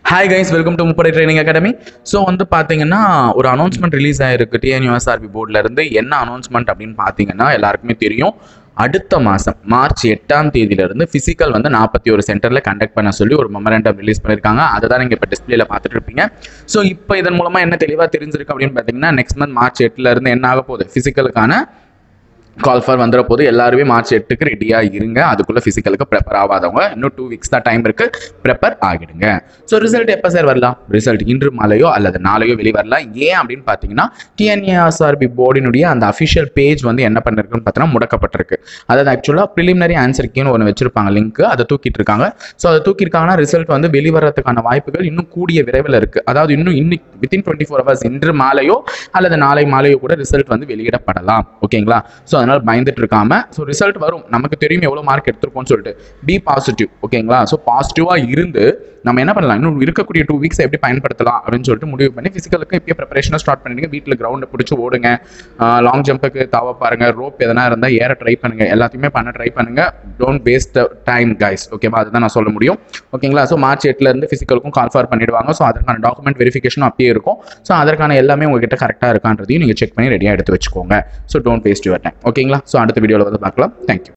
hi guys welcome to முப்படை training academy so வந்து பார்த்தீங்கன்னா ஒரு அனௌன்ஸ்மெண்ட் ரிலீஸ் ஆயிருக்கு டிஎன்யூஎஸ்ஆர்பி போர்டில் இருந்து என்ன அனௌன்ஸ்மெண்ட் அப்படின்னு பார்த்தீங்கன்னா எல்லாருக்குமே தெரியும் அடுத்த மாதம் மார்ச் எட்டாம் தேதியிலிருந்து ஃபிசிக்கல் வந்து நாற்பத்தி ஒரு சென்டரில் கண்டக்ட் பண்ண சொல்லி ஒரு மெமரண்டம் ரிலீஸ் பண்ணியிருக்காங்க அதை தான் நீங்கள் இப்போ டிஸ்பிளேல பார்த்துட்டு இருப்பீங்க ஸோ இப்போ இதன் மூலமாக என்ன தெளிவாக தெரிஞ்சிருக்கு அப்படின்னு பார்த்தீங்கன்னா நெக்ஸ்ட் மந்த் மார்ச் எட்டுல இருந்து என்ன ஆக போகுது ஃபிசிக்கலுக்கான கால் ஃபார் வந்துட போது எல்லாருமே மார்ச் எட்டுக்கு ரெடியாக இருங்க அதுக்குள்ளே ஃபிசிக்கலுக்கு ப்ரிப்பேர் ஆகாதவங்க இன்னும் டூ வீக்ஸ் தான் டைம் இருக்கு ப்ரிப்பேர் ஆகிடுங்க ஸோ ரிசல்ட் எப்போ சார் வரலாம் ரிசல்ட் இன்று மாலையோ அல்லது நாளையோ வெளி வரலாம் ஏன் அப்படின்னு பார்த்தீங்கன்னா டிஎன்ஏஆர்பி போர்டினுடைய அந்த அஃபிஷியல் பேஜ் வந்து என்ன பண்ணிருக்குன்னு பார்த்தீங்கன்னா முடக்கப்பட்டிருக்கு அதாவது ஆக்சுவலாக ப்ரிலிமினரி ஆன்சர் கீன்னு ஒன்று வச்சிருப்பாங்க லிங்க் அதை தூக்கிட்டு இருக்காங்க ஸோ அதை தூக்கியிருக்காங்கன்னா ரிசல்ட் வந்து வெளிவரத்துக்கான வாய்ப்புகள் இன்னும் கூடிய விரைவில் இருக்கு அதாவது இன்னும் இன்னைக்கு வித்தின் டுவெண்ட்டி ஃபோர் ஹவர்ஸ் இன்று மாலையோ அல்லது நாளை மாலையோ கூட ரிசல்ட் வந்து வெளியிடப்படலாம் ஓகேங்களா ஸோ அதனால பயந்துட்டு இருக்காம ஸோ ரிசல்ட் வரும் நமக்கு தெரியும் எவ்வளோ மார்க் எடுத்திருக்கோம்னு சொல்லிட்டு பி பாசிட்டிவ் ஓகேங்களா ஸோ பாசிட்டிவாக இருந்து நம்ம என்ன பண்ணலாம் இன்னும் இருக்கக்கூடிய டூ வீக்ஸ் எப்படி பயன்படுத்தலாம் அப்படின்னு சொல்லிட்டு முடிவு பண்ணி ஃபிசிக்கலுக்கு இப்பயே ப்ரிப்பரேஷனை ஸ்டார்ட் பண்ணிடுங்க வீட்டில் கிரவுண்டை பிடிச்சி ஓடுங்க லாங் ஜம்புக்கு தாவ பாருங்க ரோப் எதனா இருந்தால் ஏற ட்ரை பண்ணுங்க எல்லாத்தையுமே பண்ண ட்ரை பண்ணுங்க டோன்ட் வேஸ்ட் டைம் கைஸ் ஓகேவா அதுதான் நான் சொல்ல முடியும் ஓகேங்களா ஸோ மார்ச் எட்டுல இருந்து ஃபிசிக்கலுக்கும் கால் ஃபார் பண்ணிடுவாங்க ஸோ அதற்கான டாக்குமெண்ட் வெரிஃபிகேஷனும் அப்பயே இருக்கும் ஸோ அதற்கான எல்லாமே உங்ககிட்ட கரெக்டாக இருக்கான்றதையும் நீங்கள் செக் பண்ணி ரெடியாக எடுத்து வச்சுக்கோங்க so don't waste your time ஓகேங்களா ஸோ அடுத்த வீடியோவில் வந்து பார்க்கலாம் தேங்க்யூ